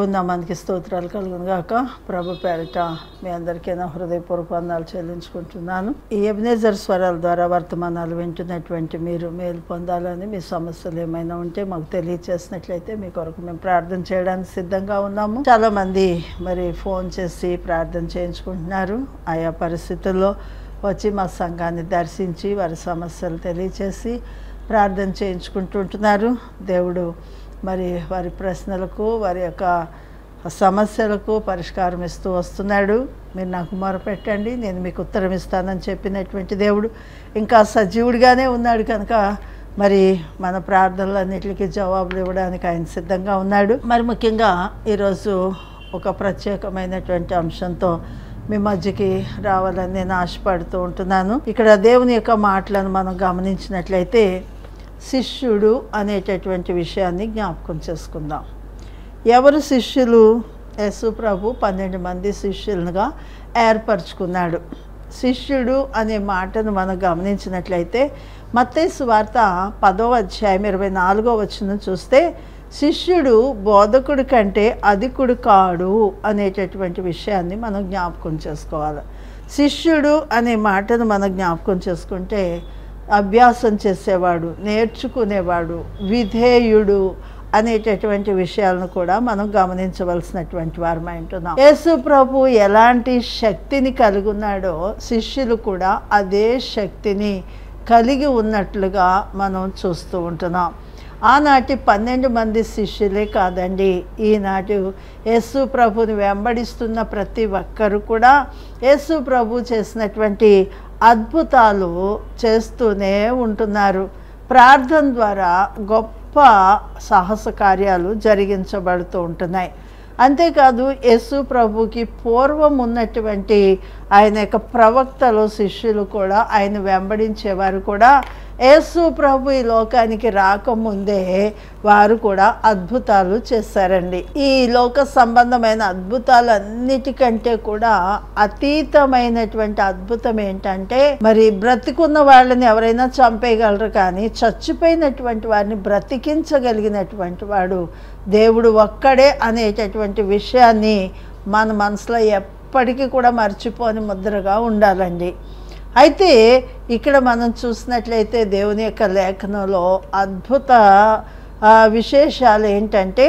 దేవుని నామానికి స్తోత్రాలు కలుగును గాక ప్రభు పేరిట మీ అందరికీ నా హృదయపూర్వక వందనాలు చెల్లించుకుంటున్నాను ఈ ఎబినేజర్ స్వరాల ద్వారా వర్తమానాలు వింటున్నటువంటి మీరు మేలు పొందాలని మీ సమస్యలు ఏమైనా ఉంటే మాకు తెలియచేసినట్లయితే మీ కొరకు మేము ప్రార్థన చేయడానికి సిద్ధంగా ఉన్నాము చాలా మంది మరి ఫోన్ చేసి ప్రార్థన చేయించుకుంటున్నారు ఆయా పరిస్థితుల్లో వచ్చి మా సంఘాన్ని దర్శించి వారి సమస్యలు తెలియచేసి ప్రార్థన చేయించుకుంటుంటున్నారు దేవుడు మరి వారి ప్రశ్నలకు వారి యొక్క సమస్యలకు పరిష్కారం ఇస్తూ వస్తున్నాడు మీరు నాకు మొరపెట్టండి నేను మీకు ఉత్తరం ఇస్తానని చెప్పినటువంటి దేవుడు ఇంకా సజీవుడిగానే ఉన్నాడు కనుక మరి మన ప్రార్థనలన్నిటికీ జవాబులు ఇవ్వడానికి ఆయన సిద్ధంగా ఉన్నాడు మరి ముఖ్యంగా ఈరోజు ఒక ప్రత్యేకమైనటువంటి అంశంతో మీ మధ్యకి రావాలని నేను ఆశపడుతూ ఉంటున్నాను ఇక్కడ దేవుని యొక్క మాటలను మనం గమనించినట్లయితే శిష్యుడు అనేటటువంటి విషయాన్ని జ్ఞాపకం చేసుకుందాం ఎవరు శిష్యులు యేసు ప్రభు పన్నెండు మంది శిష్యులుగా ఏర్పరచుకున్నాడు శిష్యుడు అనే మాటను మనం గమనించినట్లయితే మత్తయి వార్త పదో అధ్యాయం ఇరవై నాలుగో వచ్చిన చూస్తే శిష్యుడు బోధకుడి కంటే అధికుడు కాడు అనేటటువంటి విషయాన్ని మనం జ్ఞాపకం చేసుకోవాలి శిష్యుడు అనే మాటను మనం జ్ఞాపకం చేసుకుంటే అభ్యాసం చేసేవాడు నేర్చుకునేవాడు విధేయుడు అనేటటువంటి విషయాలను కూడా మనం గమనించవలసినటువంటి వారమై ఉంటున్నాం యేసు ప్రభు ఎలాంటి శక్తిని కలిగి ఉన్నాడో శిష్యులు కూడా అదే శక్తిని కలిగి ఉన్నట్లుగా మనం చూస్తూ ఉంటున్నాం ఆనాటి పన్నెండు మంది శిష్యులే కాదండి ఈనాటి యేసు ప్రభుని వెంబడిస్తున్న ప్రతి ఒక్కరు కూడా యేసు ప్రభు చేసినటువంటి అద్భుతాలు చేస్తూనే ఉంటున్నారు ప్రార్థన ద్వారా గొప్ప సాహస కార్యాలు జరిగించబడుతూ ఉంటున్నాయి అంతేకాదు యేసు ప్రభుకి పూర్వం ఉన్నటువంటి ఆయన యొక్క ప్రవక్తలు శిష్యులు కూడా ఆయన వెంబడించేవారు కూడా యేసు ప్రభు ఈ లోకానికి రాకముందే వారు కూడా అద్భుతాలు చేశారండి ఈ లోక సంబంధమైన అద్భుతాలన్నిటికంటే కూడా అతీతమైనటువంటి అద్భుతం ఏంటంటే మరి బ్రతికున్న వాళ్ళని ఎవరైనా చంపేయగలరు కానీ చచ్చిపోయినటువంటి వారిని బ్రతికించగలిగినటువంటి వాడు దేవుడు ఒక్కడే అనేటటువంటి విషయాన్ని మన మనసులో ఎప్పటికీ కూడా మర్చిపోని ముద్రగా ఉండాలండి అయితే ఇక్కడ మనం చూసినట్లయితే దేవుని యొక్క లేఖనంలో అద్భుత విశేషాలు ఏంటంటే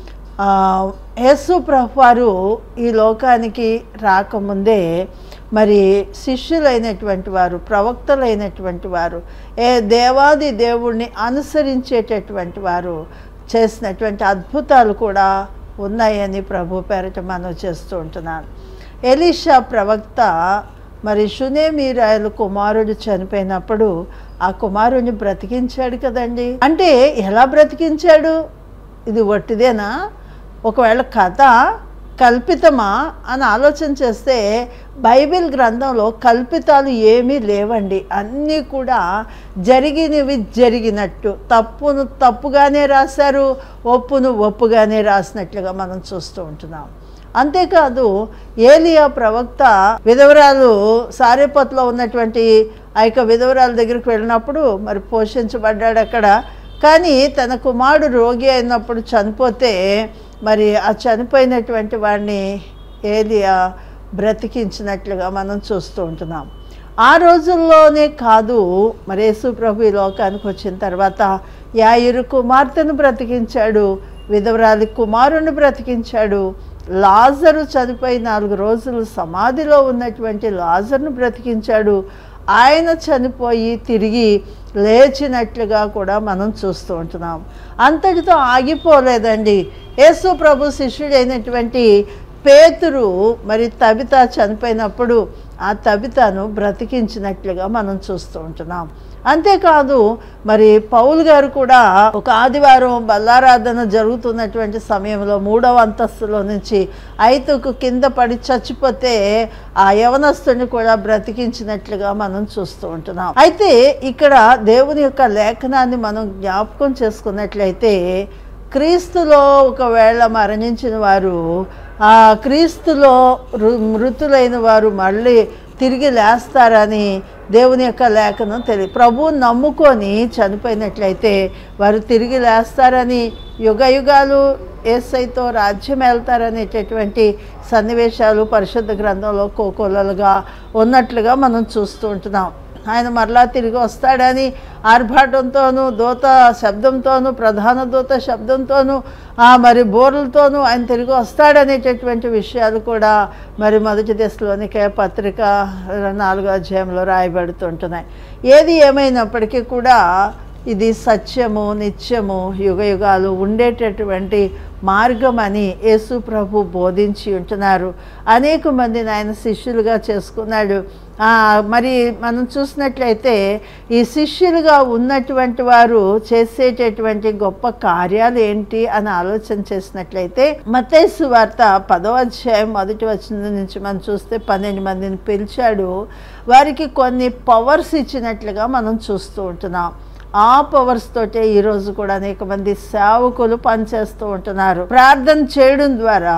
యేసు వారు ఈ లోకానికి రాకముందే మరి శిష్యులైనటువంటి వారు ప్రవక్తలైనటువంటి వారు ఏ దేవాది దేవుణ్ణి అనుసరించేటటువంటి వారు చేసినటువంటి అద్భుతాలు కూడా ఉన్నాయని ప్రభు పేరట మనం చేస్తూ ఉంటున్నాను ఎలీషా ప్రవక్త మరి షునేమీరాయలు కుమారుడు చనిపోయినప్పుడు ఆ కుమారుడిని బ్రతికించాడు కదండి అంటే ఎలా బ్రతికించాడు ఇది ఒట్టిదేనా ఒకవేళ కథ కల్పితమా అని ఆలోచన చేస్తే బైబిల్ గ్రంథంలో కల్పితాలు ఏమీ లేవండి అన్నీ కూడా జరిగినవి జరిగినట్టు తప్పును తప్పుగానే రాశారు ఒప్పును ఒప్పుగానే రాసినట్లుగా మనం చూస్తూ ఉంటున్నాం అంతేకాదు ఏలియా ప్రవక్త విధవరాలు సారేపత్లో ఉన్నటువంటి ఆ యొక్క విధవరాల దగ్గరికి వెళ్ళినప్పుడు మరి పోషించబడ్డాడు అక్కడ కానీ తన కుమారుడు రోగి అయినప్పుడు చనిపోతే మరి ఆ చనిపోయినటువంటి వాడిని ఏలియా బ్రతికించినట్లుగా మనం చూస్తూ ఉంటున్నాం ఆ రోజుల్లోనే కాదు మరి యేసు ప్రభు ఈ లోకానికి వచ్చిన తర్వాత యాయిరు కుమార్తెను బ్రతికించాడు విధవరాలి కుమారుని బ్రతికించాడు లాజరు చనిపోయి నాలుగు రోజులు సమాధిలో ఉన్నటువంటి లాజర్ను బ్రతికించాడు ఆయన చనిపోయి తిరిగి లేచినట్లుగా కూడా మనం చూస్తూ ఉంటున్నాం అంతటితో ఆగిపోలేదండి యేసు ప్రభు శిష్యుడైనటువంటి పేతురు మరి తబిత చనిపోయినప్పుడు ఆ తబితను బ్రతికించినట్లుగా మనం చూస్తూ ఉంటున్నాం అంతేకాదు మరి పౌల్ గారు కూడా ఒక ఆదివారం బల్లారాధన జరుగుతున్నటువంటి సమయంలో మూడవ అంతస్తులో నుంచి ఐతుకు కింద పడి చచ్చిపోతే ఆ యవనస్తుని కూడా బ్రతికించినట్లుగా మనం చూస్తూ ఉంటున్నాం అయితే ఇక్కడ దేవుని యొక్క లేఖనాన్ని మనం జ్ఞాపకం చేసుకున్నట్లయితే క్రీస్తులో ఒకవేళ మరణించిన వారు ఆ క్రీస్తులో మృతులైన వారు మళ్ళీ తిరిగి లేస్తారని దేవుని యొక్క లేఖనం తెలియ ప్రభు నమ్ముకొని చనిపోయినట్లయితే వారు తిరిగి లేస్తారని యుగ యుగాలు ఏసైతో రాజ్యం వెళ్తారనేటటువంటి సన్నివేశాలు పరిశుద్ధ గ్రంథంలో కోకోలలుగా ఉన్నట్లుగా మనం చూస్తూ ఉంటున్నాం ఆయన మరలా తిరిగి వస్తాడని ఆర్భాటంతోనూ దూత శబ్దంతోనూ ప్రధాన దూత శబ్దంతోనూ ఆ మరి బోర్లతోనూ ఆయన తిరిగి వస్తాడనేటటువంటి విషయాలు కూడా మరి మొదటి దశలోనికే పత్రిక నాలుగో అధ్యాయంలో రాయబడుతుంటున్నాయి ఏది ఏమైనప్పటికీ కూడా ఇది సత్యము నిత్యము యుగ యుగాలు ఉండేటటువంటి మార్గం అని యేసు ప్రభు బోధించి ఉంటున్నారు అనేక మందిని ఆయన శిష్యులుగా చేసుకున్నాడు ఆ, మరి మనం చూసినట్లయితే ఈ శిష్యులుగా ఉన్నటువంటి వారు చేసేటటువంటి గొప్ప కార్యాలు ఏంటి అని ఆలోచన చేసినట్లయితే మతేసు వార్త పదో అధ్యాయం మొదటి వచ్చిన నుంచి మనం చూస్తే పన్నెండు మందిని పిలిచాడు వారికి కొన్ని పవర్స్ ఇచ్చినట్లుగా మనం చూస్తూ ఉంటున్నాం ఆ పవర్స్ తోటే ఈరోజు కూడా అనేక మంది సేవకులు పనిచేస్తూ ఉంటున్నారు ప్రార్థన చేయడం ద్వారా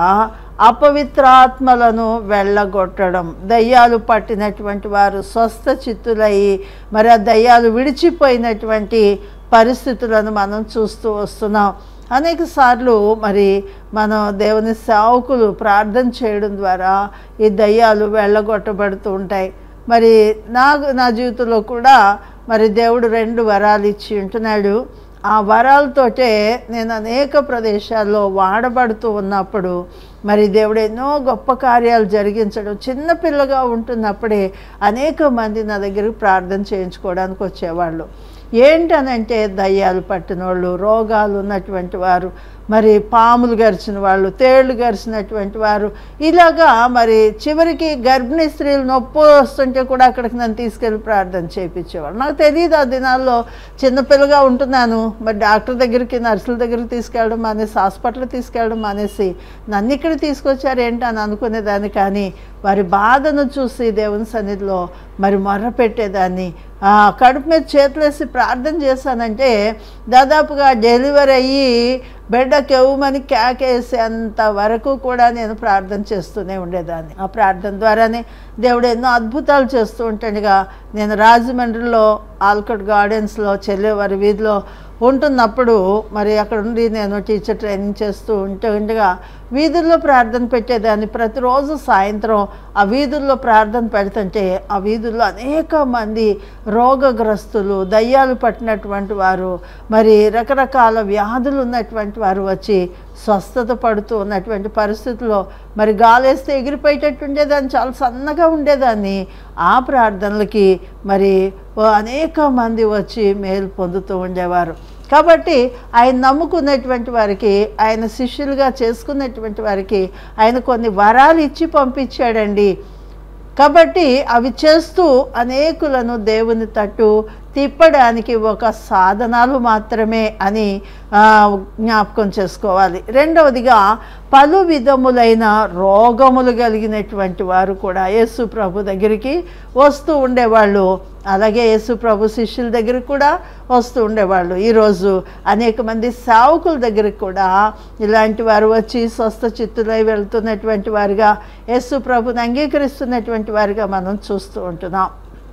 అపవిత్రాత్మలను వెళ్ళగొట్టడం దయ్యాలు పట్టినటువంటి వారు స్వస్థ చిత్తులయ్యి మరి ఆ దయ్యాలు విడిచిపోయినటువంటి పరిస్థితులను మనం చూస్తూ వస్తున్నాం అనేక సార్లు మరి మనం దేవుని సేవకులు ప్రార్థన చేయడం ద్వారా ఈ దయ్యాలు వెళ్ళగొట్టబడుతూ ఉంటాయి మరి నాకు నా జీవితంలో కూడా మరి దేవుడు రెండు వరాలు ఇచ్చి ఉంటున్నాడు ఆ వరాలతోటే నేను అనేక ప్రదేశాల్లో వాడబడుతూ ఉన్నప్పుడు మరి దేవుడు ఎన్నో గొప్ప కార్యాలు జరిగించడం చిన్నపిల్లగా ఉంటున్నప్పుడే అనేక మంది నా దగ్గరికి ప్రార్థన చేయించుకోవడానికి వచ్చేవాళ్ళు ఏంటనంటే దయ్యాలు పట్టిన వాళ్ళు రోగాలు ఉన్నటువంటి వారు మరి పాములు గరిచిన వాళ్ళు తేళ్లు గరిచినటువంటి వారు ఇలాగా మరి చివరికి గర్భిణీ స్త్రీలు నొప్పి వస్తుంటే కూడా అక్కడికి నన్ను తీసుకెళ్ళి ప్రార్థన చేయించేవాళ్ళు నాకు తెలియదు ఆ దినాల్లో చిన్నపిల్లగా ఉంటున్నాను మరి డాక్టర్ దగ్గరికి నర్సుల దగ్గరికి తీసుకెళ్ళడం మానేసి హాస్పిటల్ తీసుకెళ్ళడం మానేసి నన్ను ఇక్కడ తీసుకొచ్చారు ఏంటి అని అనుకునేదాన్ని కానీ వారి బాధను చూసి దేవుని సన్నిధిలో మరి మొర్ర పెట్టేదాన్ని ఆ, కడుపు మీద చేతులేసి ప్రార్థన చేశానంటే దాదాపుగా డెలివరీ అయ్యి బిడ్డకి ఇవ్వమని కేకేసేంత వరకు కూడా నేను ప్రార్థన చేస్తూనే ఉండేదాన్ని ఆ ప్రార్థన ద్వారానే దేవుడు ఎన్నో అద్భుతాలు చేస్తూ ఉంటాడుగా నేను రాజమండ్రిలో ఆల్కట్ గార్డెన్స్లో చెల్లేవారి వీధిలో ఉంటున్నప్పుడు మరి అక్కడ ఉండి నేను టీచర్ ట్రైనింగ్ చేస్తూ ఉంటే ఉండగా వీధుల్లో ప్రార్థన పెట్టేదాన్ని ప్రతిరోజు సాయంత్రం ఆ వీధుల్లో ప్రార్థన పెడుతుంటే ఆ వీధుల్లో అనేక మంది రోగగ్రస్తులు దయ్యాలు పట్టినటువంటి వారు మరి రకరకాల వ్యాధులు ఉన్నటువంటి వారు వచ్చి స్వస్థత పడుతూ ఉన్నటువంటి పరిస్థితుల్లో మరి గాలేస్తే ఎగిరిపోయేటట్టు ఉండేదాన్ని చాలా సన్నగా ఉండేదాన్ని ఆ ప్రార్థనలకి మరి ఓ అనేక మంది వచ్చి మేలు పొందుతూ ఉండేవారు కాబట్టి ఆయన నమ్ముకున్నటువంటి వారికి ఆయన శిష్యులుగా చేసుకున్నటువంటి వారికి ఆయన కొన్ని వరాలు ఇచ్చి పంపించాడండి కాబట్టి అవి చేస్తూ అనేకులను దేవుని తట్టు తిప్పడానికి ఒక సాధనాలు మాత్రమే అని ఆ, జ్ఞాపకం చేసుకోవాలి రెండవదిగా పలు విధములైన రోగములు కలిగినటువంటి వారు కూడా యేసు ప్రభు దగ్గరికి వస్తూ ఉండేవాళ్ళు అలాగే యేసు ప్రభు శిష్యుల దగ్గరికి కూడా వస్తూ ఉండేవాళ్ళు ఈరోజు అనేక మంది సేవకుల దగ్గరికి కూడా ఇలాంటి వారు వచ్చి స్వస్థ చిత్తులై వెళ్తున్నటువంటి వారుగా యేసు ప్రభుని అంగీకరిస్తున్నటువంటి వారుగా మనం చూస్తూ ఉంటున్నాం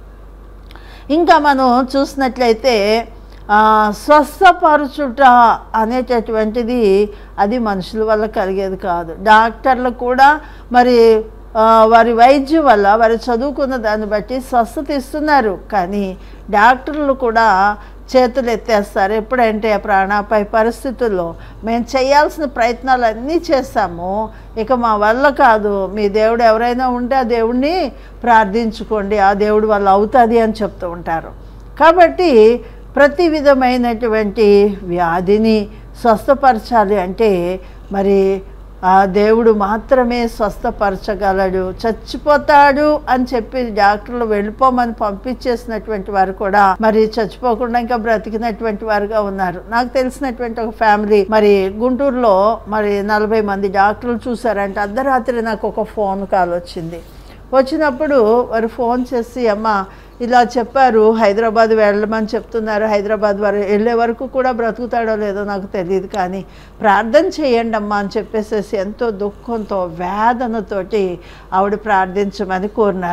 ఇంకా మనం చూసినట్లయితే ఆ, స్వస్థపరచుట అనేటటువంటిది అది మనుషుల వల్ల కలిగేది కాదు డాక్టర్లు కూడా మరి ఆ, వారి వైద్యం వల్ల వారు చదువుకున్న దాన్ని బట్టి స్వస్థత ఇస్తున్నారు కానీ డాక్టర్లు కూడా చేతులు ఎత్తేస్తారు ఎప్పుడంటే ప్రాణాపాయ పరిస్థితుల్లో మేము చేయాల్సిన ప్రయత్నాలు అన్నీ చేస్తాము ఇక మా వల్ల కాదు మీ దేవుడు ఎవరైనా ఉంటే ఆ దేవుడిని ప్రార్థించుకోండి ఆ దేవుడి వల్ల అవుతుంది అని చెప్తూ ఉంటారు కాబట్టి ప్రతి విధమైనటువంటి వ్యాధిని స్వస్థపరచాలి అంటే మరి ఆ దేవుడు మాత్రమే స్వస్థపరచగలడు చచ్చిపోతాడు అని చెప్పి డాక్టర్లు వెళ్ళిపోమని పంపించేసినటువంటి వారు కూడా మరి చచ్చిపోకుండా ఇంకా బ్రతికినటువంటి వారుగా ఉన్నారు నాకు తెలిసినటువంటి ఒక ఫ్యామిలీ మరి గుంటూరులో మరి నలభై మంది డాక్టర్లు చూసారంటే అర్ధరాత్రి నాకు ఒక ఫోన్ కాల్ వచ్చింది వచ్చినప్పుడు వారు ఫోన్ చేసి అమ్మ ఇలా చెప్పారు హైదరాబాద్ వెళ్ళమని చెప్తున్నారు హైదరాబాద్ వారు వెళ్ళే వరకు కూడా బ్రతుకుతాడో లేదో నాకు తెలియదు కానీ ప్రార్థన చేయండి అమ్మా అని చెప్పేసేసి ఎంతో దుఃఖంతో వేదనతోటి ఆవిడ ప్రార్థించమని కోరినారు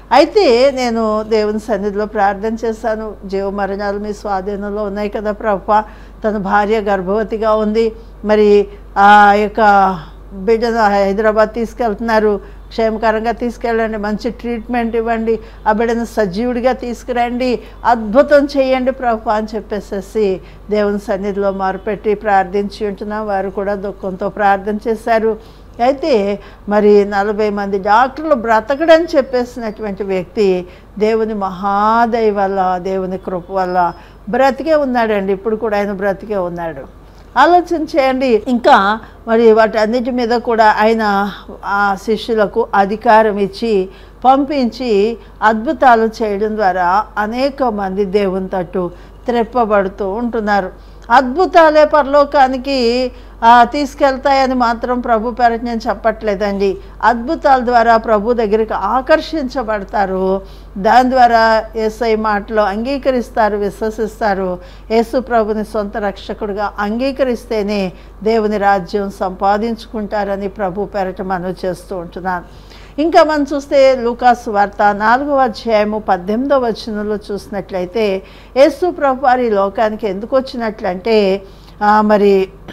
అయితే నేను దేవుని సన్నిధిలో ప్రార్థన చేశాను జీవ మరణాలు మీ స్వాధీనంలో ఉన్నాయి కదా ప్రభా తన భార్య గర్భవతిగా ఉంది మరి ఆ యొక్క బిడ్డను హైదరాబాద్ తీసుకెళ్తున్నారు క్షేమకరంగా తీసుకెళ్ళండి మంచి ట్రీట్మెంట్ ఇవ్వండి ఆ బిడ్డను సజీవుడిగా తీసుకురండి అద్భుతం చేయండి ప్రభు అని చెప్పేసేసి దేవుని సన్నిధిలో మారుపెట్టి ప్రార్థించి ఉంటున్నాం వారు కూడా దుఃఖంతో ప్రార్థన చేశారు అయితే మరి నలభై మంది డాక్టర్లు బ్రతకడని చెప్పేసినటువంటి వ్యక్తి దేవుని మహాదయ వల్ల దేవుని కృప వల్ల బ్రతికే ఉన్నాడండి ఇప్పుడు కూడా ఆయన బ్రతికే ఉన్నాడు ఆలోచన చేయండి ఇంకా మరి వాటన్నిటి మీద కూడా ఆయన ఆ శిష్యులకు అధికారం ఇచ్చి పంపించి అద్భుతాలు చేయడం ద్వారా అనేక మంది దేవుని తట్టు త్రెప్పబడుతూ ఉంటున్నారు అద్భుతాలే పరలోకానికి ఆ, తీసుకెళ్తాయని మాత్రం ప్రభు పేరట నేను చెప్పట్లేదండి అద్భుతాల ద్వారా ప్రభు దగ్గరికి ఆకర్షించబడతారు దాని ద్వారా ఏసై మాటలో అంగీకరిస్తారు విశ్వసిస్తారు యేసు ప్రభుని సొంత రక్షకుడిగా అంగీకరిస్తేనే దేవుని రాజ్యం సంపాదించుకుంటారని ప్రభు పేరట మనం చేస్తూ ఉంటున్నాను ఇంకా మనం చూస్తే లూకాసు వార్త నాలుగవ అధ్యాయము పద్దెనిమిదవ వచనంలో చూసినట్లయితే యేసు ప్రభు వారి ఈ లోకానికి ఎందుకు వచ్చినట్లంటే ఆ, మరి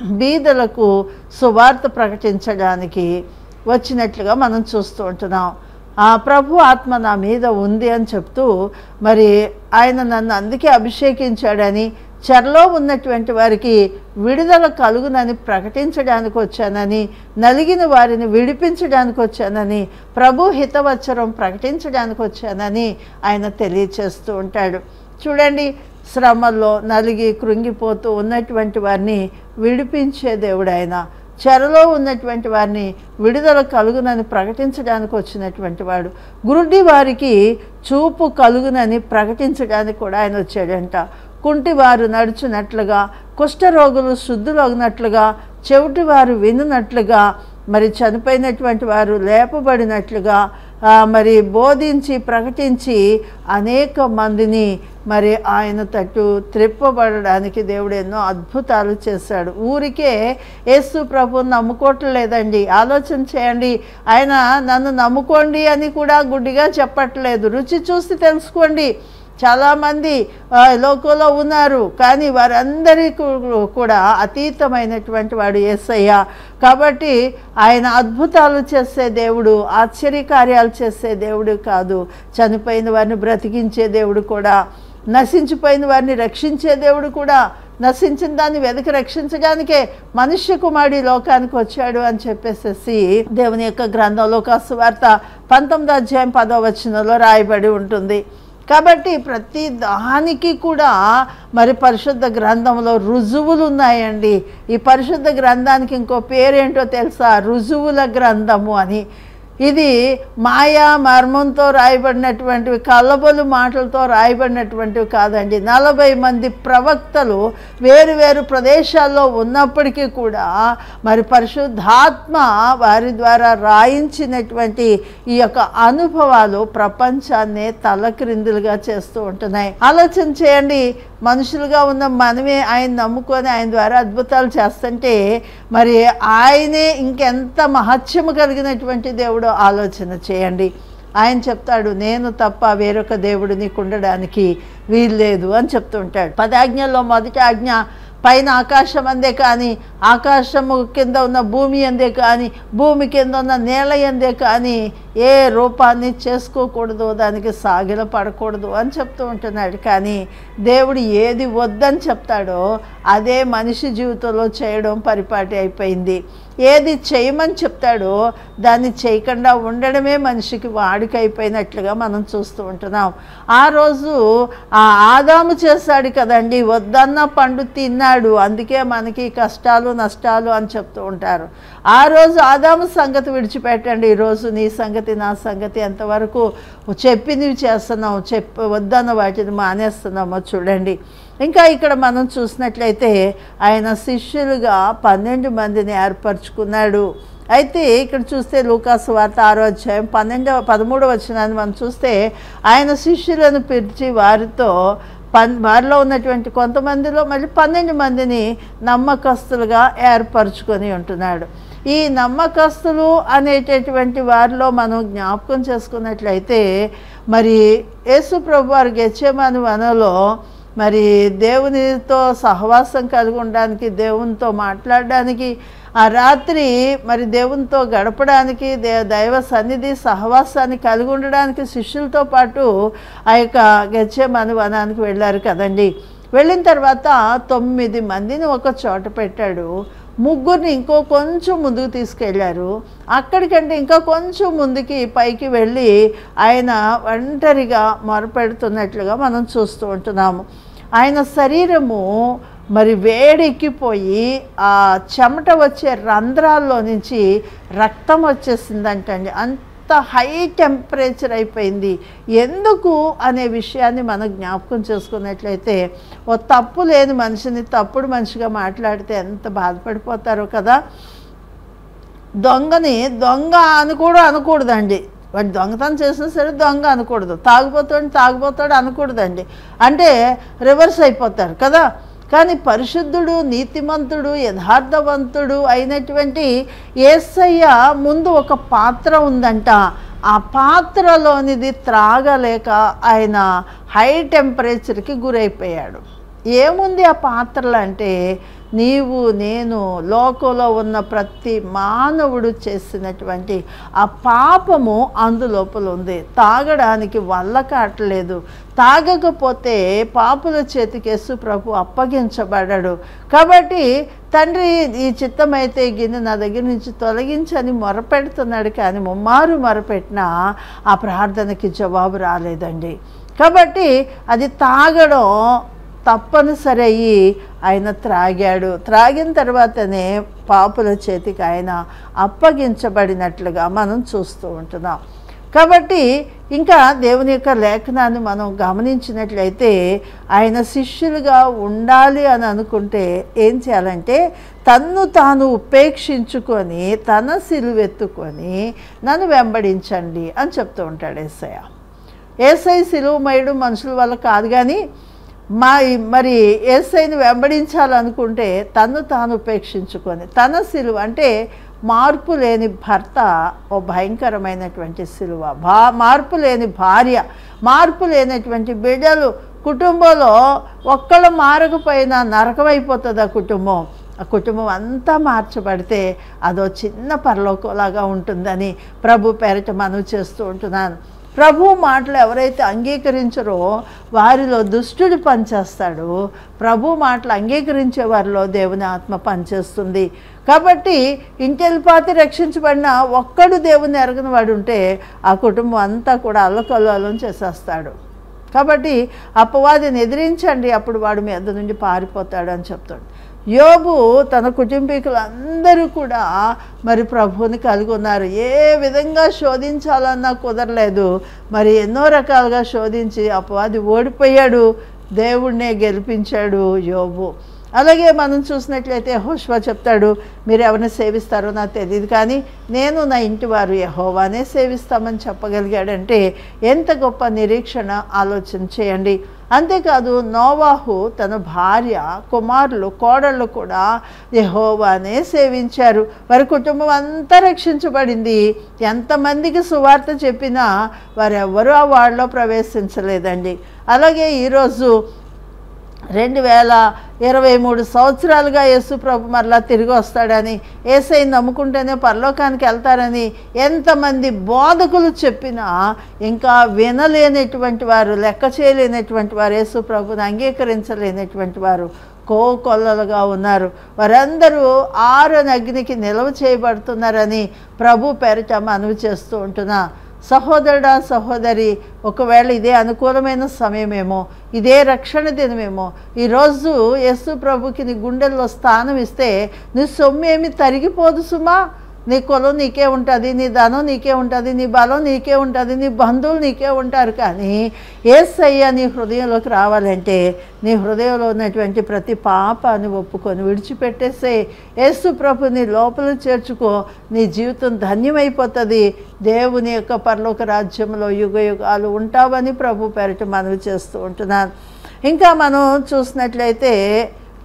బీదలకు సువార్త ప్రకటించడానికి వచ్చినట్లుగా మనం చూస్తూ ఉంటున్నాం ఆ ప్రభు ఆత్మ నా మీద ఉంది అని చెప్తూ మరి ఆయన నన్ను అందుకే అభిషేకించాడని చెరలో ఉన్నటువంటి వారికి విడుదల కలుగునని ప్రకటించడానికి వచ్చానని నలిగిన వారిని విడిపించడానికి వచ్చానని ప్రభు హితవచ్చరం ప్రకటించడానికి వచ్చానని ఆయన తెలియచేస్తూ ఉంటాడు చూడండి శ్రమల్లో నలిగి కృంగిపోతూ ఉన్నటువంటి వారిని విడిపించే దేవుడు ఆయన చెరలో ఉన్నటువంటి వారిని విడుదల కలుగునని ప్రకటించడానికి వచ్చినటువంటి వాడు గురుడి వారికి చూపు కలుగునని ప్రకటించడానికి కూడా ఆయన వచ్చాడంట కుంటివారు నడుచునట్లుగా కుష్ఠరోగులు శుద్ధులగినట్లుగా చెవిటివారు వినునట్లుగా మరి చనిపోయినటువంటి వారు లేపబడినట్లుగా ఆ, మరి బోధించి ప్రకటించి అనేక మందిని మరి ఆయన తట్టు త్రిప్పబడడానికి దేవుడు ఎన్నో అద్భుతాలు చేశాడు ఊరికే యేసు ప్రభు నమ్ముకోవట్లేదండి ఆలోచన చేయండి ఆయన నన్ను నమ్ముకోండి అని కూడా గుడ్డిగా చెప్పట్లేదు రుచి చూసి తెలుసుకోండి చాలామంది ఆ, లోకంలో ఉన్నారు కానీ వారందరికీ కూడా అతీతమైనటువంటి వాడు యేసయ్య కాబట్టి ఆయన అద్భుతాలు చేసే దేవుడు ఆశ్చర్యకార్యాలు చేసే దేవుడు కాదు చనిపోయిన వారిని బ్రతికించే దేవుడు కూడా నశించిపోయిన వారిని రక్షించే దేవుడు కూడా నశించిన దాన్ని వెతికి రక్షించడానికే మనుష్య కుమారుడు ఈ లోకానికి వచ్చాడు అని చెప్పేసేసి దేవుని యొక్క గ్రంథంలో వార్త పంతొమ్మిదో అధ్యాయం పదో వచనంలో రాయబడి ఉంటుంది కాబట్టి ప్రతి దానికి కూడా మరి పరిశుద్ధ గ్రంథంలో రుజువులు ఉన్నాయండి ఈ పరిశుద్ధ గ్రంథానికి ఇంకో పేరేంటో తెలుసా రుజువుల గ్రంథము అని ఇది మాయా మర్మంతో రాయబడినటువంటివి కళ్ళబొలు మాటలతో రాయబడినటువంటివి కాదండి నలభై మంది ప్రవక్తలు వేరు వేరు ప్రదేశాల్లో ఉన్నప్పటికీ కూడా మరి పరిశుద్ధాత్మ వారి ద్వారా రాయించినటువంటి ఈ యొక్క అనుభవాలు ప్రపంచాన్నే తలక్రిందులుగా చేస్తూ ఉంటున్నాయి ఆలోచన చేయండి మనుషులుగా ఉన్న మనమే ఆయన నమ్ముకొని ఆయన ద్వారా అద్భుతాలు చేస్తుంటే మరి ఆయనే ఇంకెంత మహత్యము కలిగినటువంటి దేవుడో ఆలోచన చేయండి ఆయన చెప్తాడు నేను తప్ప వేరొక దేవుడు నీకు ఉండడానికి వీల్లేదు అని చెప్తూ ఉంటాడు పదాజ్ఞల్లో మొదటి ఆజ్ఞ పైన ఆకాశం అందే కానీ ఆకాశము కింద ఉన్న భూమి అందే కానీ భూమి కింద ఉన్న నేల అందే కానీ ఏ రూపాన్ని చేసుకోకూడదు దానికి సాగిల పడకూడదు అని చెప్తూ ఉంటున్నాడు కానీ దేవుడు ఏది వద్దని చెప్తాడో అదే మనిషి జీవితంలో చేయడం పరిపాటి అయిపోయింది ఏది చేయమని చెప్తాడో దాన్ని చేయకుండా ఉండడమే మనిషికి వాడిక అయిపోయినట్లుగా మనం చూస్తూ ఉంటున్నాం ఆ రోజు ఆ ఆదాము చేశాడు కదండి వద్దన్న పండు తిన్నాడు అందుకే మనకి కష్టాలు నష్టాలు అని చెప్తూ ఉంటారు ఆ రోజు ఆదాము సంగతి విడిచిపెట్టండి ఈరోజు నీ సంగతి నా సంగతి ఎంతవరకు చెప్పినవి చేస్తున్నాం చెప్ వద్దన్న వాటిని మానేస్తున్నామో చూడండి ఇంకా ఇక్కడ మనం చూసినట్లయితే ఆయన శిష్యులుగా పన్నెండు మందిని ఏర్పరచుకున్నాడు అయితే ఇక్కడ చూస్తే లూకాసు వార్త ఆరో అధ్యాయం పన్నెండవ పదమూడవ వచనాన్ని మనం చూస్తే ఆయన శిష్యులను పిలిచి వారితో పన్ వారిలో ఉన్నటువంటి కొంతమందిలో మళ్ళీ పన్నెండు మందిని నమ్మకస్తులుగా ఏర్పరచుకొని ఉంటున్నాడు ఈ నమ్మకస్తులు అనేటటువంటి వారిలో మనం జ్ఞాపకం చేసుకున్నట్లయితే మరి యేసు ప్రభు వారు గెచ్చేమని వనలో మరి దేవునితో సహవాసం కలిగి ఉండడానికి దేవునితో మాట్లాడడానికి ఆ రాత్రి మరి దేవునితో గడపడానికి దే దైవ సన్నిధి సహవాసాన్ని కలిగి ఉండడానికి శిష్యులతో పాటు ఆ యొక్క గెచ్చేమని వనానికి వెళ్ళారు కదండి వెళ్ళిన తర్వాత తొమ్మిది మందిని ఒక చోట పెట్టాడు ముగ్గురిని ఇంకో కొంచెం ముందుకు తీసుకెళ్లారు అక్కడికంటే ఇంకా కొంచెం ముందుకి పైకి వెళ్ళి ఆయన ఒంటరిగా మొరపెడుతున్నట్లుగా మనం చూస్తూ ఉంటున్నాము ఆయన శరీరము మరి వేడెక్కిపోయి ఆ చెమట వచ్చే రంధ్రాల్లో నుంచి రక్తం వచ్చేసిందంటండి అంత హై టెంపరేచర్ అయిపోయింది ఎందుకు అనే విషయాన్ని మనం జ్ఞాపకం చేసుకున్నట్లయితే ఓ తప్పు లేని మనిషిని తప్పుడు మనిషిగా మాట్లాడితే ఎంత బాధపడిపోతారో కదా దొంగని దొంగ అని కూడా అనకూడదండి వాడు దొంగతనం చేసినా సరే దొంగ అనకూడదు తాగుపోతాడు తాగుపోతాడు అనకూడదండి అంటే రివర్స్ అయిపోతారు కదా కానీ పరిశుద్ధుడు నీతిమంతుడు యథార్థవంతుడు అయినటువంటి ఏసయ్య ముందు ఒక పాత్ర ఉందంట ఆ పాత్రలోనిది త్రాగలేక ఆయన హై టెంపరేచర్కి గురైపోయాడు ఏముంది ఆ పాత్రలు అంటే నీవు నేను లోకంలో ఉన్న ప్రతి మానవుడు చేసినటువంటి ఆ పాపము అందులోపల ఉంది తాగడానికి వల్ల కావట్లేదు తాగకపోతే పాపుల చేతికి యేసు ప్రభు అప్పగించబడ్డాడు కాబట్టి తండ్రి ఈ చిత్తమైతే ఈ గిన్నె నా దగ్గర నుంచి తొలగించని మొరపెడుతున్నాడు కానీ ముమ్మారు మొరపెట్టినా ఆ ప్రార్థనకి జవాబు రాలేదండి కాబట్టి అది తాగడం తప్పనిసరి అయ్యి ఆయన త్రాగాడు త్రాగిన తర్వాతనే పాపుల చేతికి ఆయన అప్పగించబడినట్లుగా మనం చూస్తూ ఉంటున్నాం కాబట్టి ఇంకా దేవుని యొక్క లేఖనాన్ని మనం గమనించినట్లయితే ఆయన శిష్యులుగా ఉండాలి అని అనుకుంటే ఏం చేయాలంటే తన్ను తాను ఉపేక్షించుకొని తన సిలువెత్తుకొని నన్ను వెంబడించండి అని చెప్తూ ఉంటాడు ఏసయ్య ఏసై సిలువమయుడు మనుషుల వల్ల కాదు కానీ మా మరి ఏసైని వెంబడించాలనుకుంటే తను తాను ఉపేక్షించుకొని తన సిలువ అంటే మార్పు లేని భర్త ఓ భయంకరమైనటువంటి సిలువ భా మార్పు లేని భార్య మార్పు లేనటువంటి బిడ్డలు కుటుంబంలో ఒక్కళ్ళు మారకపోయినా నరకమైపోతుంది ఆ కుటుంబం ఆ కుటుంబం అంతా మార్చబడితే అదో చిన్న పరలోకంలాగా ఉంటుందని ప్రభు పేరిట మనవి చేస్తూ ఉంటున్నాను ప్రభు మాటలు ఎవరైతే అంగీకరించరో వారిలో దుష్టుడు పనిచేస్తాడు ప్రభు మాటలు అంగీకరించే వారిలో దేవుని ఆత్మ పనిచేస్తుంది కాబట్టి ఇంటెల్పాతి రక్షించబడిన ఒక్కడు దేవుని ఎరగని వాడు ఉంటే ఆ కుటుంబం అంతా కూడా అల్లకల్లోలం చేసేస్తాడు కాబట్టి అపవాదిని ఎదిరించండి అప్పుడు వాడు మీ అద్ద నుండి పారిపోతాడు అని చెప్తాడు యోబు తన కుటుంబీకులందరూ కూడా మరి ప్రభువుని కలిగి ఉన్నారు ఏ విధంగా శోధించాలన్నా కుదరలేదు మరి ఎన్నో రకాలుగా శోధించి అపవాది ఓడిపోయాడు దేవుడినే గెలిపించాడు యోబు అలాగే మనం చూసినట్లయితే హోష్వా చెప్తాడు మీరు ఎవరిని సేవిస్తారో నాకు తెలియదు కానీ నేను నా ఇంటి వారు యహోవానే సేవిస్తామని చెప్పగలిగాడంటే ఎంత గొప్ప నిరీక్షణ ఆలోచన చేయండి అంతేకాదు నోవాహు తన భార్య కుమారులు కోడళ్ళు కూడా యహోవానే సేవించారు వారి కుటుంబం అంతా రక్షించబడింది ఎంతమందికి సువార్త చెప్పినా వారెవరూ ఆ వాళ్ళలో ప్రవేశించలేదండి అలాగే ఈరోజు రెండు వేల ఇరవై మూడు సంవత్సరాలుగా యేసు ప్రభు మరలా తిరిగి వస్తాడని ఏసై నమ్ముకుంటేనే పరలోకానికి వెళ్తారని ఎంతమంది బోధకులు చెప్పినా ఇంకా వినలేనటువంటి వారు లెక్క చేయలేనటువంటి వారు యేసు ప్రభుని అంగీకరించలేనటువంటి వారు కోకొల్లలుగా ఉన్నారు వారందరూ ఆరని అగ్నికి నిల్వ చేయబడుతున్నారని ప్రభు పేరిట మనవి చేస్తూ ఉంటున్నా సహోదరుడా సహోదరి ఒకవేళ ఇదే అనుకూలమైన సమయమేమో ఇదే రక్షణ దినమేమో ఈరోజు యేసు ప్రభుకి నీ గుండెల్లో స్థానం ఇస్తే నీ సొమ్ము ఏమి తరిగిపోదు సుమా నీ కులం నీకే ఉంటుంది నీ ధనం నీకే ఉంటుంది నీ బలం నీకే ఉంటుంది నీ బంధువులు నీకే ఉంటారు కానీ ఏసయ్య నీ హృదయంలోకి రావాలంటే నీ హృదయంలో ఉన్నటువంటి ప్రతి పాపాన్ని ఒప్పుకొని విడిచిపెట్టేసే యేసు ప్రభుని లోపల చేర్చుకో నీ జీవితం ధన్యమైపోతుంది దేవుని యొక్క పరలోక రాజ్యంలో యుగ యుగాలు ఉంటావని ప్రభు పేరిట మనవి చేస్తూ ఉంటున్నాను ఇంకా మనం చూసినట్లయితే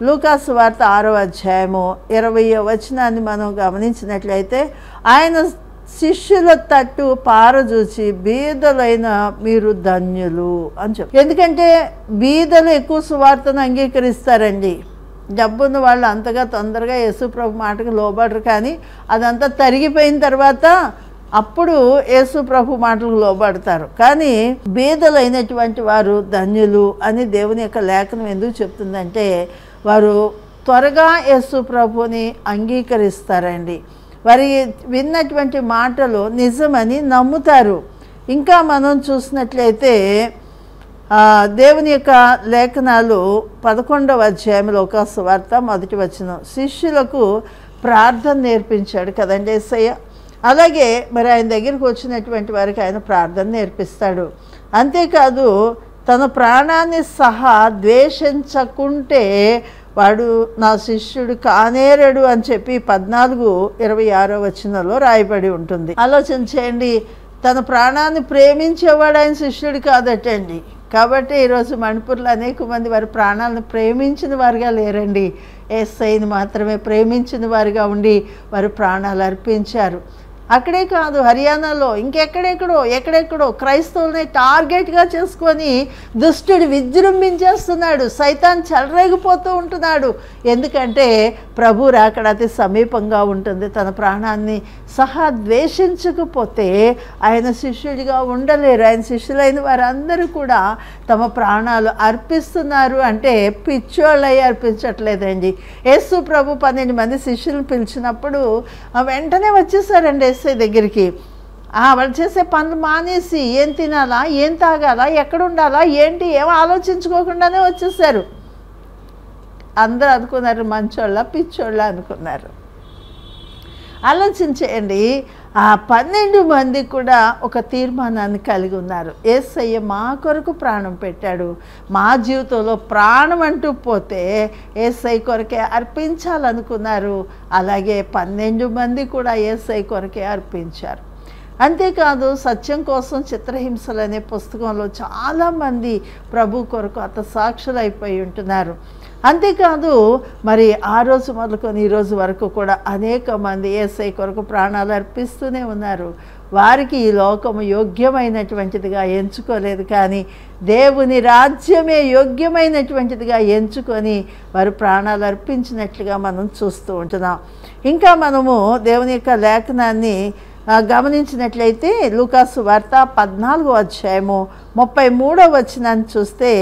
లూకాసు వార్త ఆరో అధ్యాయము ఇరవై వచనాన్ని మనం గమనించినట్లయితే ఆయన శిష్యుల తట్టు పారజూచి బీదలైన మీరు ధన్యులు అని చెప్పి ఎందుకంటే బీదలు ఎక్కువ సువార్తను అంగీకరిస్తారండి డబ్బున్న వాళ్ళు అంతగా తొందరగా యేసుప్రభు మాటకు లోబడరు కానీ అదంతా తరిగిపోయిన తర్వాత అప్పుడు యేసు ప్రభు మాటలకు లోబడతారు కానీ బీదలైనటువంటి వారు ధన్యులు అని దేవుని యొక్క లేఖనం ఎందుకు చెప్తుందంటే వారు త్వరగా యేసు ప్రభుని అంగీకరిస్తారండి వారి విన్నటువంటి మాటలు నిజమని నమ్ముతారు ఇంకా మనం చూసినట్లయితే ఆ, దేవుని యొక్క లేఖనాలు పదకొండవ అధ్యాయంలో ఒక వార్త మొదటి వచ్చిన శిష్యులకు ప్రార్థన నేర్పించాడు కదండి ఏసయ్య అలాగే మరి ఆయన దగ్గరికి వచ్చినటువంటి వారికి ఆయన ప్రార్థన నేర్పిస్తాడు అంతేకాదు తన ప్రాణాన్ని సహా ద్వేషించకుంటే వాడు నా శిష్యుడు కానేరడు అని చెప్పి పద్నాలుగు ఇరవై ఆరో వచనంలో రాయబడి ఉంటుంది ఆలోచన చేయండి తన ప్రాణాన్ని ప్రేమించేవాడు ఆయన శిష్యుడు కాదటండి కాబట్టి ఈరోజు మణిపూర్లో అనేక మంది వారి ప్రాణాలను ప్రేమించిన వారుగా లేరండి ఎస్ఐని మాత్రమే ప్రేమించిన వారుగా ఉండి వారు ప్రాణాలు అర్పించారు అక్కడే కాదు హర్యానాలో ఇంకెక్కడెక్కడో ఎక్కడెక్కడో క్రైస్తవుల్ని టార్గెట్గా చేసుకొని దుష్టుడు విజృంభించేస్తున్నాడు సైతాన్ చెలరేగిపోతూ ఉంటున్నాడు ఎందుకంటే ప్రభు రాకడ అతి సమీపంగా ఉంటుంది తన ప్రాణాన్ని సహా ద్వేషించకపోతే ఆయన శిష్యుడిగా ఉండలేరు ఆయన శిష్యులైన వారందరూ కూడా తమ ప్రాణాలు అర్పిస్తున్నారు అంటే పిచ్చోళ్ళయి అర్పించట్లేదండి యేసు ప్రభు పన్నెండు మంది శిష్యులను పిలిచినప్పుడు ఆ వెంటనే వచ్చేసారండి ఎస్ఐ దగ్గరికి ఆ, వాళ్ళు చేసే పనులు మానేసి ఏం తినాలా ఏం తాగాలా ఎక్కడ ఉండాలా ఏంటి ఏం ఆలోచించుకోకుండానే వచ్చేసారు అందరూ అనుకున్నారు మంచోళ్ళ పిచ్చోళ్ళ అనుకున్నారు ఆలోచించేయండి ఆ పన్నెండు మంది కూడా ఒక తీర్మానాన్ని కలిగి ఉన్నారు ఏసయ్య మా కొరకు ప్రాణం పెట్టాడు మా జీవితంలో ప్రాణం అంటూ పోతే ఏసై కొరకే అర్పించాలనుకున్నారు అలాగే పన్నెండు మంది కూడా ఏసై కొరకే అర్పించారు అంతేకాదు సత్యం కోసం చిత్రహింసలు అనే పుస్తకంలో చాలామంది ప్రభు కొరకు అత సాక్షులైపోయి ఉంటున్నారు అంతేకాదు మరి ఆ రోజు మొదలుకొని ఈ రోజు వరకు కూడా అనేక మంది ఏసై కొరకు ప్రాణాలు అర్పిస్తూనే ఉన్నారు వారికి ఈ లోకము యోగ్యమైనటువంటిదిగా ఎంచుకోలేదు కానీ దేవుని రాజ్యమే యోగ్యమైనటువంటిదిగా ఎంచుకొని వారు ప్రాణాలు అర్పించినట్లుగా మనం చూస్తూ ఉంటున్నాం ఇంకా మనము దేవుని యొక్క లేఖనాన్ని ఆ, గమనించినట్లయితే లూకాసు వార్త పద్నాలుగో అధ్యాయము ముప్పై మూడో వచనాన్ని చూస్తే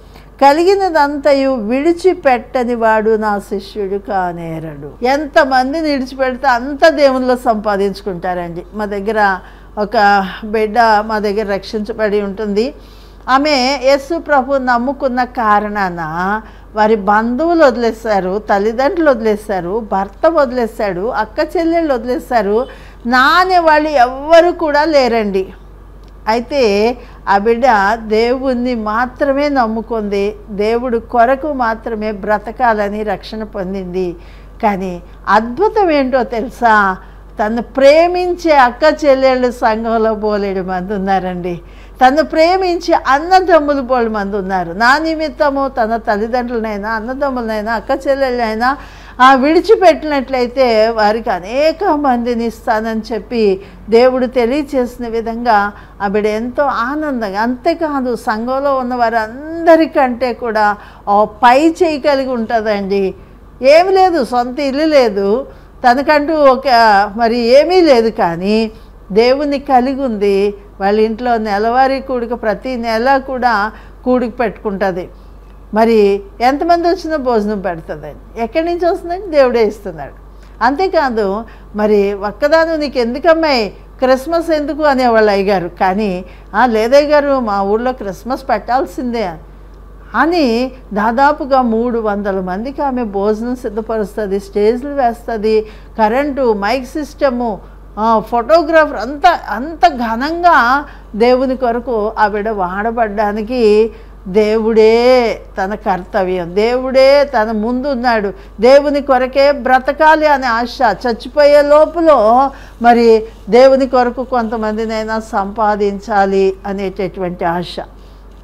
కలిగినదంతయు విడిచిపెట్టని వాడు నా శిష్యుడు కానేరడు ఎంతమందిని విడిచిపెడితే అంత దేవునిలో సంపాదించుకుంటారండి మా దగ్గర ఒక బిడ్డ మా దగ్గర రక్షించబడి ఉంటుంది ఆమె యేసు ప్రభు నమ్ముకున్న కారణాన వారి బంధువులు వదిలేశారు తల్లిదండ్రులు వదిలేశారు భర్త వదిలేశాడు అక్క చెల్లెళ్ళు వదిలేశారు నా అనే వాళ్ళు ఎవ్వరు కూడా లేరండి అయితే ఆ బిడ్డ దేవుణ్ణి మాత్రమే నమ్ముకుంది దేవుడు కొరకు మాత్రమే బ్రతకాలని రక్షణ పొందింది కానీ అద్భుతం ఏంటో తెలుసా తను ప్రేమించే అక్క చెల్లెళ్ళు సంఘంలో బోలేడు మంది ఉన్నారండి తను ప్రేమించి అన్నదమ్ములు బోలు మంది ఉన్నారు నా నిమిత్తము తన తల్లిదండ్రులనైనా అన్నదమ్ములనైనా అక్క చెల్లెళ్ళైనా ఆ విడిచిపెట్టినట్లయితే వారికి అనేక మందిని ఇస్తానని చెప్పి దేవుడు తెలియచేసిన విధంగా ఆవిడ ఎంతో ఆనందంగా అంతేకాదు సంఘంలో ఉన్న వారందరికంటే కూడా ఆ పై చేయి కలిగి ఉంటుందండి ఏమి లేదు సొంత ఇల్లు లేదు తనకంటూ ఒక మరి ఏమీ లేదు కానీ దేవుని కలిగి ఉంది వాళ్ళ ఇంట్లో నెలవారీ కూడిక ప్రతి నెల కూడా కూడికి పెట్టుకుంటుంది మరి ఎంతమంది వచ్చినా భోజనం పెడుతుందండి ఎక్కడి నుంచి వస్తుందండి దేవుడే ఇస్తున్నాడు అంతేకాదు మరి ఒక్కదాను నీకు ఎందుకమ్మాయి క్రిస్మస్ ఎందుకు అనేవాళ్ళు అయ్యగారు కానీ "ఆ, లేదయ్య గారు మా ఊళ్ళో క్రిస్మస్ పెట్టాల్సిందే అని దాదాపుగా మూడు వందల మందికి ఆమె భోజనం సిద్ధపరుస్తుంది స్టేజ్లు వేస్తుంది కరెంటు మైక్ సిస్టము ఆ, ఫోటోగ్రాఫర్ అంత అంత ఘనంగా దేవుని కొరకు ఆవిడ వాడబడ్డానికి దేవుడే తన కర్తవ్యం దేవుడే తన ముందున్నాడు దేవుని కొరకే బ్రతకాలి అనే ఆశ చచ్చిపోయే లోపల మరి దేవుని కొరకు కొంతమందినైనా సంపాదించాలి అనేటటువంటి ఆశ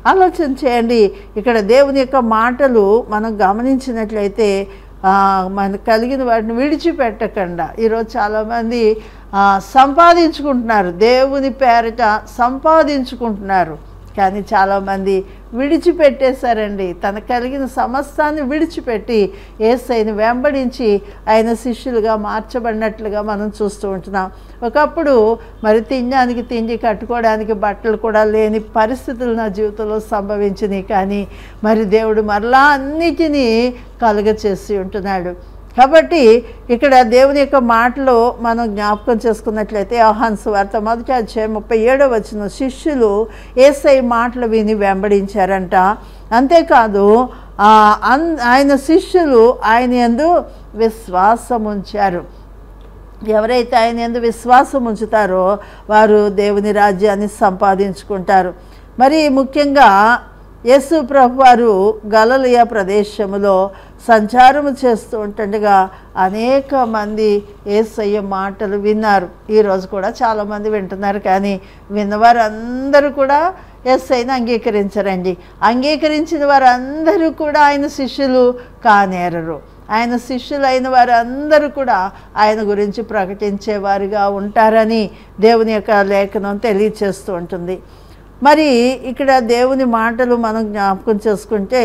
ఆలోచన చేయండి ఇక్కడ దేవుని యొక్క మాటలు మనం గమనించినట్లయితే ఆ, మనకు కలిగిన వాటిని విడిచిపెట్టకుండా ఈరోజు చాలామంది ఆ, సంపాదించుకుంటున్నారు దేవుని పేరిట సంపాదించుకుంటున్నారు కానీ చాలామంది విడిచిపెట్టేశారండి తన కలిగిన సమస్తాన్ని విడిచిపెట్టి ఏసైని వెంబడించి ఆయన శిష్యులుగా మార్చబడినట్లుగా మనం చూస్తూ ఉంటున్నాం ఒకప్పుడు మరి తినడానికి తిండి కట్టుకోవడానికి బట్టలు కూడా లేని పరిస్థితులు నా జీవితంలో సంభవించినాయి కానీ మరి దేవుడు మరలా అన్నిటినీ కలుగ చేసి ఉంటున్నాడు కాబట్టి ఇక్కడ దేవుని యొక్క మాటలు మనం జ్ఞాపకం చేసుకున్నట్లయితే ఆహాన్స్ వార్త మొదటి అధ్యాయం ముప్పై ఏడో వచ్చిన శిష్యులు ఏసై మాటలు విని వెంబడించారంట అంతేకాదు ఆ, అన్- ఆయన శిష్యులు ఆయన యందు విశ్వాసం ఉంచారు ఎవరైతే ఆయన ఎందు విశ్వాసం ఉంచుతారో వారు దేవుని రాజ్యాన్ని సంపాదించుకుంటారు మరి ముఖ్యంగా యేసు ప్రభు వారు గలలియ ప్రదేశములో సంచారము చేస్తూ ఉంటుండగా అనేక మంది ఏసయ్య మాటలు విన్నారు ఈరోజు కూడా చాలామంది వింటున్నారు కానీ విన్నవారు అందరూ కూడా ఎస్ఐని అంగీకరించరండి అంగీకరించిన వారందరూ కూడా ఆయన శిష్యులు కానేరరు ఆయన శిష్యులైన వారందరూ కూడా ఆయన గురించి ప్రకటించేవారుగా ఉంటారని దేవుని యొక్క లేఖనం తెలియచేస్తూ ఉంటుంది మరి ఇక్కడ దేవుని మాటలు మనం జ్ఞాపకం చేసుకుంటే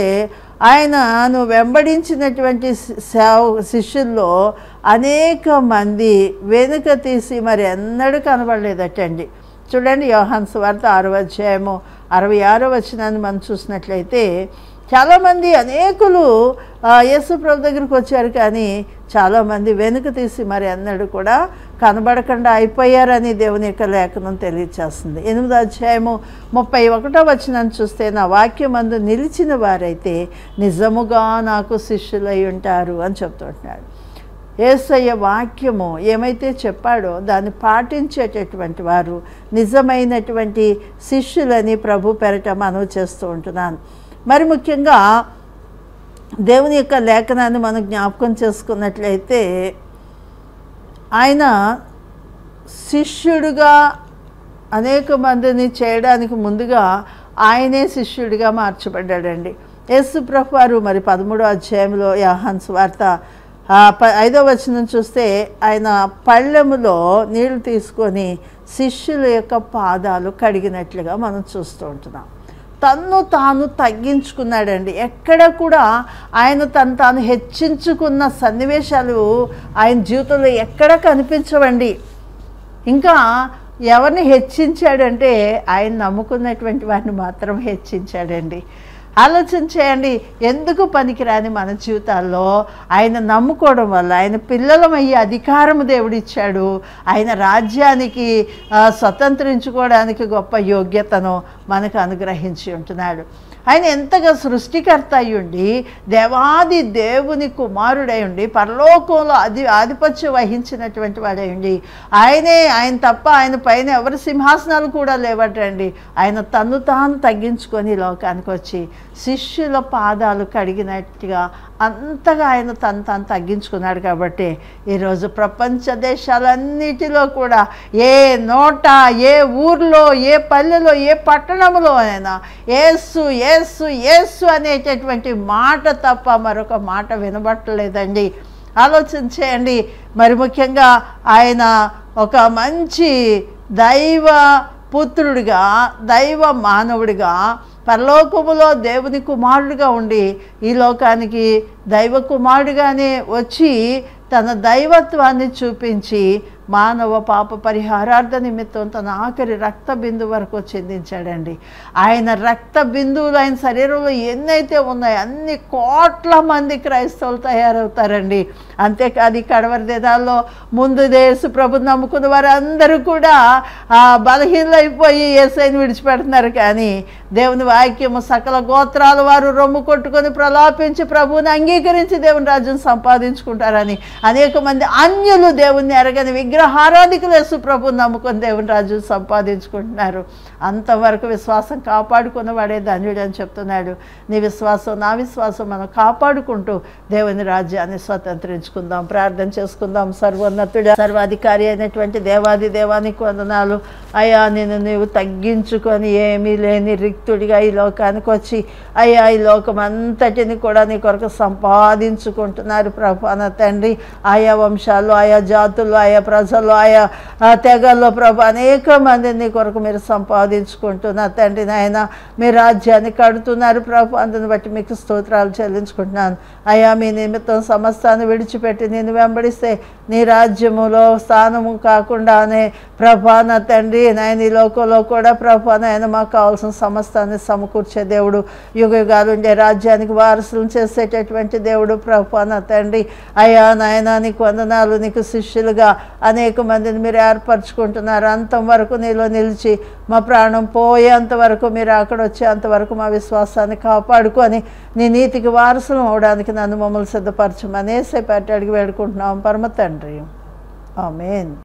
ఆయనను వెంబడించినటువంటి శి- సేవ శిష్యుల్లో అనేక మంది వెనుక తీసి మరి ఎన్నడూ కనబడలేదటండి చూడండి యోహాన్ వార్త ఆరో అధ్యాయము అరవై ఆరో వచనాన్ని మనం చూసినట్లయితే చాలామంది అనేకులు ఆ, యేసు ప్రభు దగ్గరికి వచ్చారు కానీ చాలామంది వెనుక తీసి మరి అన్నడు కూడా కనబడకుండా అయిపోయారని దేవుని యొక్క లేఖనం తెలియచేస్తుంది ఎనిమిదో అధ్యాయము ముప్పై ఒకటో వచనాన్ని చూస్తే నా వాక్యమందు నిలిచిన వారైతే నిజముగా నాకు శిష్యులై ఉంటారు అని చెప్తుంటున్నాడు ఏసయ్య వాక్యము ఏమైతే చెప్పాడో దాన్ని పాటించేటటువంటి వారు నిజమైనటువంటి శిష్యులని ప్రభు పెరట మనవి చేస్తూ ఉంటున్నాను మరి ముఖ్యంగా దేవుని యొక్క లేఖనాన్ని మనం జ్ఞాపకం చేసుకున్నట్లయితే ఆయన శిష్యుడుగా అనేక మందిని చేయడానికి ముందుగా ఆయనే శిష్యుడిగా మార్చబడ్డాడండి యేసు ప్రభు వారు మరి పదమూడో అధ్యాయంలో యాహాన్ వార్త ఆ, ప ఐదో వచనం చూస్తే ఆయన పళ్ళెములో నీళ్లు తీసుకొని శిష్యుల యొక్క పాదాలు కడిగినట్లుగా మనం చూస్తూ ఉంటున్నాం తన్ను తాను తగ్గించుకున్నాడండి ఎక్కడ కూడా ఆయన తను తాను హెచ్చించుకున్న సన్నివేశాలు ఆయన జీవితంలో ఎక్కడ కనిపించవండి ఇంకా ఎవరిని హెచ్చించాడంటే ఆయన నమ్ముకున్నటువంటి వారిని మాత్రం హెచ్చించాడండి ఆలోచన చేయండి ఎందుకు పనికిరాని మన జీవితాల్లో ఆయన నమ్ముకోవడం వల్ల ఆయన పిల్లలమయ్యే అధికారం దేవుడిచ్చాడు ఆయన రాజ్యానికి ఆ, స్వతంత్రించుకోవడానికి గొప్ప యోగ్యతను మనకు అనుగ్రహించి ఉంటున్నాడు ఆయన ఎంతగా సృష్టికర్త అయ్యుండి దేవాది దేవుని కుమారుడై ఉండి పరలోకంలో అది ఆధిపత్యం వహించినటువంటి వాడై ఉండి ఆయనే ఆయన తప్ప ఆయన పైన ఎవరి సింహాసనాలు కూడా లేవటండి ఆయన తను తాను తగ్గించుకొని ఈ లోకానికి వచ్చి శిష్యుల పాదాలు కడిగినట్టుగా అంతగా ఆయన తను తాను తగ్గించుకున్నాడు కాబట్టి ఈరోజు ప్రపంచ దేశాలన్నిటిలో కూడా ఏ నోట ఏ ఊర్లో ఏ పల్లెలో ఏ పట్టణంలో అయినా ఏసు ఏసు ఏసు అనేటటువంటి మాట తప్ప మరొక మాట వినబట్టలేదండి ఆలోచన చేయండి మరి ముఖ్యంగా ఆయన ఒక మంచి దైవ పుత్రుడిగా దైవ మానవుడిగా పరలోకములో దేవుని కుమారుడిగా ఉండి ఈ లోకానికి దైవ కుమారుడిగానే వచ్చి తన దైవత్వాన్ని చూపించి మానవ పాప పరిహారార్థ నిమిత్తం తన ఆఖరి రక్త బిందు వరకు చెందించాడండి ఆయన రక్త బిందువులు ఆయన శరీరంలో ఎన్నైతే ఉన్నాయో అన్ని కోట్ల మంది క్రైస్తవులు తయారవుతారండి అంతేకాదు ఈ కడవరి దినాల్లో ముందు దేశ ప్రభు నమ్ముకున్న వారందరూ కూడా ఆ బలహీనలైపోయి ఏసైని విడిచిపెడుతున్నారు కానీ దేవుని వాక్యము సకల గోత్రాల వారు రొమ్ము కొట్టుకొని ప్రలాపించి ప్రభువుని అంగీకరించి దేవుని రాజ్యం సంపాదించుకుంటారని అనేక మంది అన్యులు దేవుణ్ణి ఎరగని విగ్రహారాధికులు యేసు ప్రభుని నమ్ముకొని దేవుని రాజ్యం సంపాదించుకుంటున్నారు అంతవరకు విశ్వాసం కాపాడుకున్న వాడే ధన్యుడు అని చెప్తున్నాడు నీ విశ్వాసం నా విశ్వాసం మనం కాపాడుకుంటూ దేవుని రాజ్యాన్ని స్వతంత్రించు చెల్లించుకుందాం ప్రార్థన చేసుకుందాం సర్వోన్నతుడ సర్వాధికారి అయినటువంటి దేవాది దేవానికి వందనాలు అయ్యా నేను నీవు తగ్గించుకొని ఏమీ లేని రిక్తుడిగా ఈ లోకానికి వచ్చి అయ్యా ఈ లోకం అంతటిని కూడా నీ కొరకు సంపాదించుకుంటున్నారు ప్రభు అన్న తండ్రి ఆయా వంశాలు ఆయా జాతులు ఆయా ప్రజలు ఆయా ఆ, తెగల్లో ప్రభు అనేక మంది నీ కొరకు మీరు సంపాదించుకుంటున్నారు తండ్రి నాయన మీ రాజ్యాన్ని కడుతున్నారు ప్రభు అందుని బట్టి మీకు స్తోత్రాలు చెల్లించుకుంటున్నాను అయ్యా మీ నిమిత్తం సమస్తాన్ని విడిచిపెట్టి నేను వెంబడిస్తే నీ రాజ్యములో స్థానము కాకుండానే ప్రభా నా తండ్రి నాయన ఈ లోకంలో కూడా ప్రభా నాయన మాకు కావాల్సిన సమస్తాన్ని సమకూర్చే దేవుడు యుగ యుగాలు ఉండే రాజ్యానికి వారసులు చేసేటటువంటి దేవుడు ప్రభా నా తండ్రి అయ్యా నాయన నీకు వందనాలు నీకు శిష్యులుగా అనేక మందిని మీరు ఏర్పరచుకుంటున్నారు అంతం వరకు నీలో నిలిచి మా ప్రాణం పోయేంత వరకు మీరు అక్కడ వచ్చేంత వరకు మా విశ్వాసాన్ని కాపాడుకొని నీ నీతికి వారసులు అవడానికి నన్ను మమ్మల్ని సిద్ధపరచమనేసే పెట్టి అడిగి వేడుకుంటున్నాం పరమ తండ్రి ఆమెన్